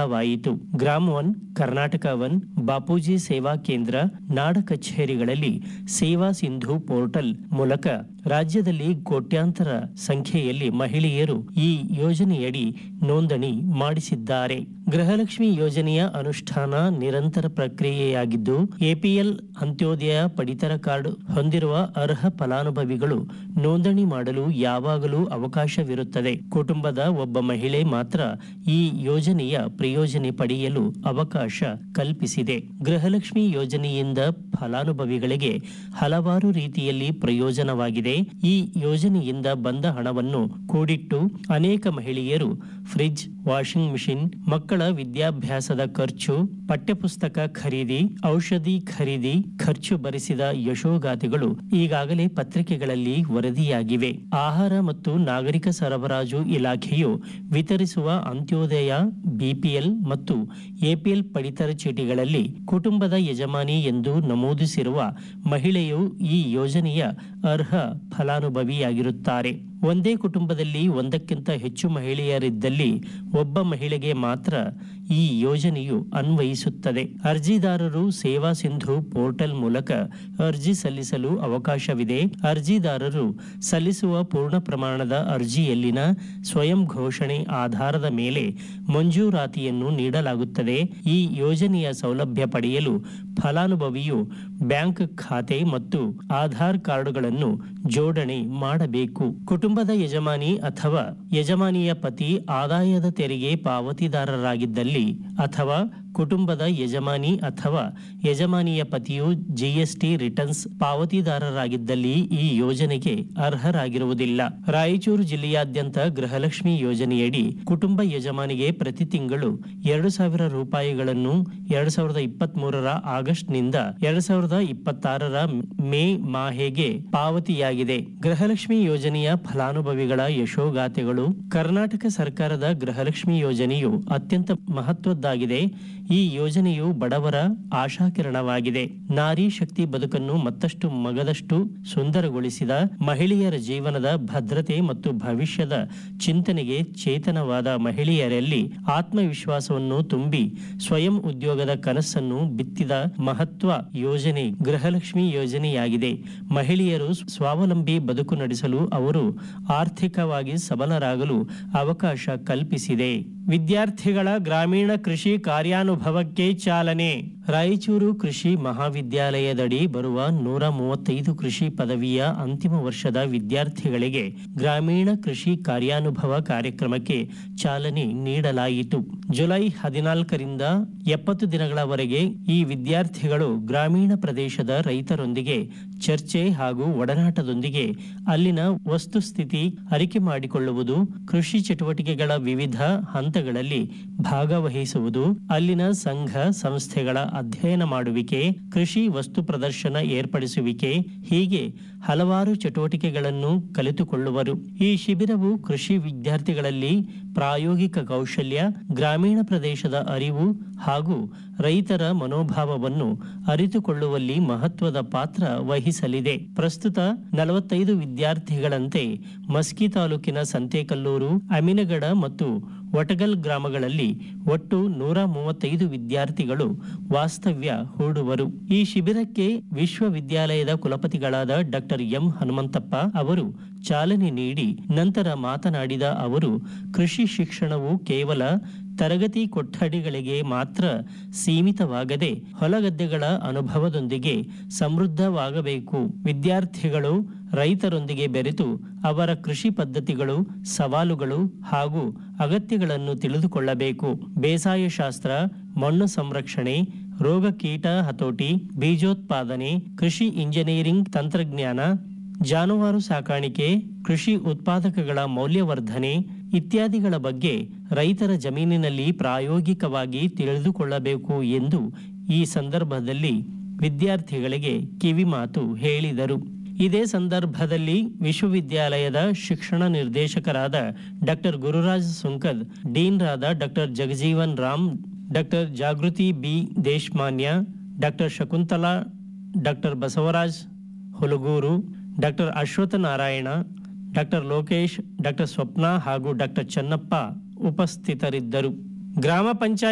ಆರಂಭವಾಯಿತು gram one Karnataka one Bapuji ಸೇವಾ ಕೇಂದ್ರ ನಾಡ ಕಚೇರಿಗಳಲ್ಲಿ ಸೇವಾ ಸಿಂಧು ಪೋರ್ಟಲ್ ಮೂಲಕ ರಾಜ್ಯದಲ್ಲಿ ಕೋಟ್ಯಾಂತರ ಸಂಖ್ಯೆಯಲ್ಲಿ ಮಹಿಳೆಯರು ಈ ಯೋಜನೆಯಡಿ ನೋಂದಣಿ ಮಾಡಿಸಿದ್ದಾರೆ ಗೃಹಲಕ್ಷ್ಮಿ ಯೋಜನೆಯ ಅನುಷ್ಠಾನ ನಿರಂತರ ಪ್ರಕ್ರಿಯೆಯಾಗಿದ್ದು ಎಪಿಎಲ್ ಅಂತ್ಯೋದಯ ಪಡಿತರ ಕಾರ್ಡ್ ಹೊಂದಿರುವ ಅರ್ಹ ಫಲಾನುಭವಿಗಳು ನೋಂದಣಿ ಮಾಡಲು ಯಾವಾಗಲೂ ಅವಕಾಶವಿರುತ್ತದೆ ಕುಟುಂಬದ ಒಬ್ಬ ಮಹಿಳೆ ಮಾತ್ರ ಈ ಯೋಜನೆಯ ಪ್ರಯೋಜನೆ ಪಡೆಯಲು ಅವಕಾಶ ಕಲ್ಪಿಸಿದೆ ಗೃಹಲಕ್ಷ್ಮಿ ಯೋಜನೆಯಿಂದ ಫಲಾನುಭವಿಗಳಿಗೆ ಹಲವಾರು ರೀತಿಯಲ್ಲಿ ಪ್ರಯೋಜನವಾಗಿದೆ ಈ ಯೋಜನೆಯಿಂದ ಬಂದ ಹಣವನ್ನು ಕೂಡಿಟ್ಟು ಅನೇಕ ಮಹಿಳೆಯರು ಫ್ರಿಡ್ಜ್ ವಾಷಿಂಗ್ ಮಿಷಿನ್ ಮಕ್ಕಳ ವಿದ್ಯಾಭ್ಯಾಸದ ಖರ್ಚು ಪಠ್ಯಪುಸ್ತಕ ಖರೀದಿ ಔಷಧಿ ಖರೀದಿ ಖರ್ಚು ಭರಿಸಿದ ಯಶೋಗಾಥೆಗಳು ಈಗಾಗಲೇ ಪತ್ರಿಕೆಗಳಲ್ಲಿ ವರದಿಯಾಗಿವೆ ಆಹಾರ ಮತ್ತು ನಾಗರಿಕ ಸರಬರಾಜು ಇಲಾಖೆಯು ವಿತರಿಸುವ ಅಂತ್ಯೋದಯ ಬಿಪಿಎಲ್ ಮತ್ತು ಎಪಿಎಲ್ ಪಡಿತರ ಚೀಟಿಗಳಲ್ಲಿ ಕುಟುಂಬದ ಯಜಮಾನಿ ಎಂದು ನಮೂದಿಸಿರುವ ಮಹಿಳೆಯು ಈ ಯೋಜನೆಯ ಅರ್ಹ ಫಲಾನುಭವಿಯಾಗಿರುತ್ತಾರೆ ಒಂದೇ ಕುಟುಂಬದಲ್ಲಿ ಒಂದಕ್ಕಿಂತ ಹೆಚ್ಚು ಮಹಿಳೆಯರಿದ್ದಲ್ಲಿ ಒಬ್ಬ ಮಹಿಳೆಗೆ ಮಾತ್ರ ಈ ಯೋಜನೆಯು ಅನ್ವಯಿಸುತ್ತದೆ ಅರ್ಜಿದಾರರು ಸೇವಾ ಸಿಂಧು ಪೋರ್ಟಲ್ ಮೂಲಕ ಅರ್ಜಿ ಸಲ್ಲಿಸಲು ಅವಕಾಶವಿದೆ ಅರ್ಜಿದಾರರು ಸಲ್ಲಿಸುವ ಪೂರ್ಣ ಪ್ರಮಾಣದ ಅರ್ಜಿಯಲ್ಲಿನ ಸ್ವಯಂ ಘೋಷಣೆ ಆಧಾರದ ಮೇಲೆ ಮಂಜೂರಾತಿಯನ್ನು ನೀಡಲಾಗುತ್ತದೆ ಈ ಯೋಜನೆಯ ಸೌಲಭ್ಯ ಪಡೆಯಲು ಫಲಾನುಭವಿಯು ಬ್ಯಾಂಕ್ ಖಾತೆ ಮತ್ತು ಆಧಾರ್ ಕಾರ್ಡುಗಳನ್ನು ಜೋಡಣೆ ಮಾಡಬೇಕು ಕುಟುಂಬದ ಯಜಮಾನಿ ಅಥವಾ ಯಜಮಾನಿಯ ಪತಿ ಆದಾಯದ ತೆರಿಗೆ ಪಾವತಿದಾರರಾಗಿದ್ದಲ್ಲಿ ಅಥವಾ ಕುಟುಂಬದ ಯಜಮಾನಿ ಅಥವಾ ಯಜಮಾನಿಯ ಪತಿಯು ಜಿಎಸ್ಟಿ ರಿಟರ್ನ್ಸ್ ಪಾವತಿದಾರರಾಗಿದ್ದಲ್ಲಿ ಈ ಯೋಜನೆಗೆ ಅರ್ಹರಾಗಿರುವುದಿಲ್ಲ ರಾಯಚೂರು ಜಿಲ್ಲೆಯಾದ್ಯಂತ ಗೃಹಲಕ್ಷ್ಮಿ ಯೋಜನೆಯಡಿ ಕುಟುಂಬ ಯಜಮಾನಿಗೆ ಪ್ರತಿ ತಿಂಗಳು ಎರಡು ಸಾವಿರ ರೂಪಾಯಿಗಳನ್ನು ಎರಡು ಸಾವಿರದ ಇಪ್ಪತ್ತ್ ಮೂರರ ಆಗಸ್ಟ್ನಿಂದ ಎರಡು ಸಾವಿರದ ಇಪ್ಪತ್ತಾರರ ಮೇ ಮಾಹೆಗೆ ಪಾವತಿಯಾಗಿದೆ ಗೃಹಲಕ್ಷ್ಮಿ ಯೋಜನೆಯ ಫಲಾನುಭವಿಗಳ ಯಶೋಗಾಥೆಗಳು ಕರ್ನಾಟಕ ಸರ್ಕಾರದ ಗೃಹಲಕ್ಷ್ಮಿ ಯೋಜನೆಯು ಅತ್ಯಂತ ಮಹತ್ವದ್ದಾಗಿದೆ ಈ ಯೋಜನೆಯು ಬಡವರ ಆಶಾಕಿರಣವಾಗಿದೆ ನಾರಿ ಶಕ್ತಿ ಬದುಕನ್ನು ಮತ್ತಷ್ಟು ಮಗದಷ್ಟು ಸುಂದರಗೊಳಿಸಿದ ಮಹಿಳೆಯರ ಜೀವನದ ಭದ್ರತೆ ಮತ್ತು ಭವಿಷ್ಯದ ಚಿಂತನೆಗೆ ಚೇತನವಾದ ಮಹಿಳೆಯರಲ್ಲಿ ಆತ್ಮವಿಶ್ವಾಸವನ್ನು ತುಂಬಿ ಸ್ವಯಂ ಉದ್ಯೋಗದ ಕನಸನ್ನು ಬಿತ್ತಿದ ಮಹತ್ವ ಯೋಜನೆ ಗೃಹಲಕ್ಷ್ಮಿ ಯೋಜನೆಯಾಗಿದೆ ಮಹಿಳೆಯರು ಸ್ವಾವಲಂಬಿ ಬದುಕು ನಡೆಸಲು ಅವರು ಆರ್ಥಿಕವಾಗಿ ಸಬಲರಾಗಲು ಅವಕಾಶ ಕಲ್ಪಿಸಿದೆ ವಿದ್ಯಾರ್ಥಿಗಳ ಗ್ರಾಮೀಣ ಕೃಷಿ ಕಾರ್ಯಾನುಭವಕ್ಕೆ ಚಾಲನೆ ರಾಯಚೂರು ಕೃಷಿ ಮಹಾವಿದ್ಯಾಲಯದಡಿ ಬರುವ ನೂರ ಮೂವತ್ತೈದು ಕೃಷಿ ಪದವಿಯ ಅಂತಿಮ ವರ್ಷದ ವಿದ್ಯಾರ್ಥಿಗಳಿಗೆ ಗ್ರಾಮೀಣ ಕೃಷಿ ಕಾರ್ಯಾನುಭವ ಕಾರ್ಯಕ್ರಮಕ್ಕೆ ಚಾಲನೆ ನೀಡಲಾಯಿತು ಜುಲೈ ಹದಿನಾಲ್ಕರಿಂದ ಎಪ್ಪತ್ತು ದಿನಗಳವರೆಗೆ ಈ ವಿದ್ಯಾರ್ಥಿಗಳು ಗ್ರಾಮೀಣ ಪ್ರದೇಶದ ರೈತರೊಂದಿಗೆ ಚರ್ಚೆ ಹಾಗೂ ಒಡನಾಟದೊಂದಿಗೆ ಅಲ್ಲಿನ ವಸ್ತುಸ್ಥಿತಿ ಅರಿಕೆ ಮಾಡಿಕೊಳ್ಳುವುದು ಕೃಷಿ ಚಟುವಟಿಕೆಗಳ ವಿವಿಧ ಹಂತಗಳಲ್ಲಿ ಭಾಗವಹಿಸುವುದು ಅಲ್ಲಿನ ಸಂಘ ಸಂಸ್ಥೆಗಳ ಅಧ್ಯಯನ ಮಾಡುವಿಕೆ ಕೃಷಿ ವಸ್ತು ಪ್ರದರ್ಶನ ಏರ್ಪಡಿಸುವಿಕೆ ಹೀಗೆ ಹಲವಾರು ಚಟುವಟಿಕೆಗಳನ್ನು ಕಲಿತುಕೊಳ್ಳುವರು ಈ ಶಿಬಿರವು ಕೃಷಿ ವಿದ್ಯಾರ್ಥಿಗಳಲ್ಲಿ ಪ್ರಾಯೋಗಿಕ ಕೌಶಲ್ಯ ಗ್ರಾಮೀಣ ಪ್ರದೇಶದ ಅರಿವು ಹಾಗೂ ರೈತರ ಮನೋಭಾವವನ್ನು ಅರಿತುಕೊಳ್ಳುವಲ್ಲಿ ಮಹತ್ವದ ಪಾತ್ರ ವಹಿಸಲಿದೆ ಪ್ರಸ್ತುತ ನಲವತ್ತೈದು ವಿದ್ಯಾರ್ಥಿಗಳಂತೆ ಮಸ್ಕಿ ತಾಲೂಕಿನ ಸಂತೇಕಲ್ಲೂರು ಅಮಿನಗಡ ಮತ್ತು ವಟಗಲ್ ಗ್ರಾಮಗಳಲ್ಲಿ ಒಟ್ಟು ನೂರ ಮೂವತ್ತೈದು ವಿದ್ಯಾರ್ಥಿಗಳು ವಾಸ್ತವ್ಯ ಹೂಡುವರು ಈ ಶಿಬಿರಕ್ಕೆ ವಿಶ್ವವಿದ್ಯಾಲಯದ ಕುಲಪತಿಗಳಾದ ಡಾಕ್ಟರ್ ಎಂ ಹನುಮಂತಪ್ಪ ಅವರು ಚಾಲನೆ ನೀಡಿ ನಂತರ ಮಾತನಾಡಿದ ಅವರು ಕೃಷಿ ಶಿಕ್ಷಣವು ಕೇವಲ ತರಗತಿ ಕೊಠಡಿಗಳಿಗೆ ಮಾತ್ರ ಸೀಮಿತವಾಗದೆ ಹೊಲಗದ್ದೆಗಳ ಅನುಭವದೊಂದಿಗೆ ಸಮೃದ್ಧವಾಗಬೇಕು ವಿದ್ಯಾರ್ಥಿಗಳು ರೈತರೊಂದಿಗೆ ಬೆರೆತು ಅವರ ಕೃಷಿ ಪದ್ಧತಿಗಳು ಸವಾಲುಗಳು ಹಾಗೂ ಅಗತ್ಯಗಳನ್ನು ತಿಳಿದುಕೊಳ್ಳಬೇಕು ಬೇಸಾಯ ಶಾಸ್ತ್ರ ಮಣ್ಣು ಸಂರಕ್ಷಣೆ ರೋಗ ಕೀಟ ಹತೋಟಿ ಬೀಜೋತ್ಪಾದನೆ ಕೃಷಿ ಇಂಜಿನಿಯರಿಂಗ್ ತಂತ್ರಜ್ಞಾನ ಜಾನುವಾರು ಸಾಕಾಣಿಕೆ ಕೃಷಿ ಉತ್ಪಾದಕಗಳ ಮೌಲ್ಯವರ್ಧನೆ ಇತ್ಯಾದಿಗಳ ಬಗ್ಗೆ ರೈತರ ಜಮೀನಿನಲ್ಲಿ ಪ್ರಾಯೋಗಿಕವಾಗಿ ತಿಳಿದುಕೊಳ್ಳಬೇಕು ಎಂದು ಈ ಸಂದರ್ಭದಲ್ಲಿ ವಿದ್ಯಾರ್ಥಿಗಳಿಗೆ ಕಿವಿಮಾತು ಹೇಳಿದರು ಇದೇ ಸಂದರ್ಭದಲ್ಲಿ ವಿಶ್ವವಿದ್ಯಾಲಯದ ಶಿಕ್ಷಣ ನಿರ್ದೇಶಕರಾದ ಡಾಕ್ಟರ್ ಗುರುರಾಜ್ ಸುಂಕದ್ ಡೀನ್ರಾದ doctor Jagjivan Ram doctor Jagruti B Deshmanya doctor Shakuntala doctor Basavaraj Hulagur doctor Ashwatha Narayana doctor Lokesh doctor Swapna ಹಾಗೂ ಡಾಕ್ಟರ್ ಚನ್ನಪ್ಪ ಉಪಸ್ಥಿತರಿದ್ದರು ಗ್ರಾಮ ಪಂಚಾಯತ್